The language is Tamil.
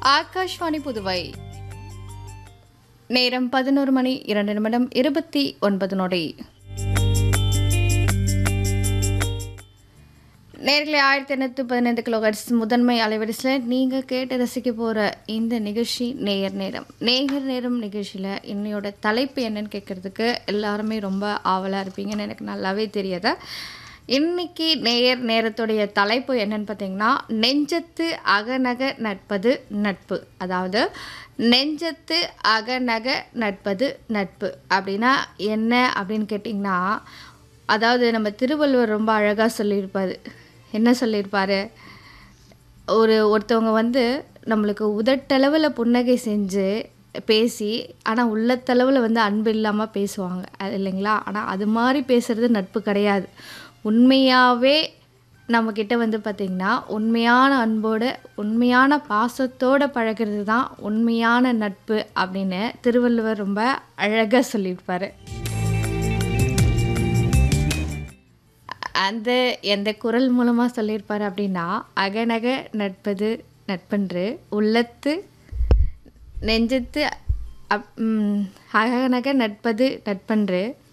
ஆகாஷ்வாணி புதுவை நேரம் பதினோரு மணி இரண்டு நிமிடம் இருபத்தி ஒன்பது நொடி நேர்களை ஆயிரத்தி எண்ணூற்றி பதினைந்து கிலோஹெர்ட்ஸ் முதன்மை அலைவரிசையில் நீங்கள் கேட்டு ரசிக்க போகிற இந்த நிகழ்ச்சி நேயர் நேரம் நேயர் நேரம் நிகழ்ச்சியில் இன்னையோட தலைப்பு என்னன்னு கேட்குறதுக்கு எல்லாருமே ரொம்ப ஆவலாக இருப்பீங்கன்னு எனக்கு நல்லாவே தெரியுது இன்னைக்கு நேயர் நேரத்துடைய தலைப்பு என்னன்னு பார்த்தீங்கன்னா நெஞ்சத்து அகநக நட்பது நட்பு அதாவது நெஞ்சத்து அகநக நட்பது நட்பு அப்படின்னா என்ன அப்படின்னு கேட்டிங்கன்னா அதாவது நம்ம திருவள்ளுவர் ரொம்ப அழகாக சொல்லியிருப்பார் என்ன சொல்லியிருப்பாரு ஒரு ஒருத்தவங்க வந்து நம்மளுக்கு உதட்டளவில் புன்னகை செஞ்சு பேசி ஆனால் உள்ளத்தளவில் வந்து அன்பு இல்லாமல் பேசுவாங்க அது இல்லைங்களா ஆனால் அது மாதிரி பேசுகிறது நட்பு கிடையாது உண்மையாகவே நம்மக்கிட்ட வந்து பார்த்திங்கன்னா உண்மையான அன்போடு உண்மையான பாசத்தோடு பழகிறது தான் உண்மையான நட்பு அப்படின்னு திருவள்ளுவர் ரொம்ப அழகாக சொல்லியிருப்பார் அந்த எந்த குரல் மூலமாக சொல்லியிருப்பார் அப்படின்னா அகநக நட்பது நட்பன்று உள்ளத்து நெஞ்சத்து அப் ம், அகநக நட்பது நட்பன்று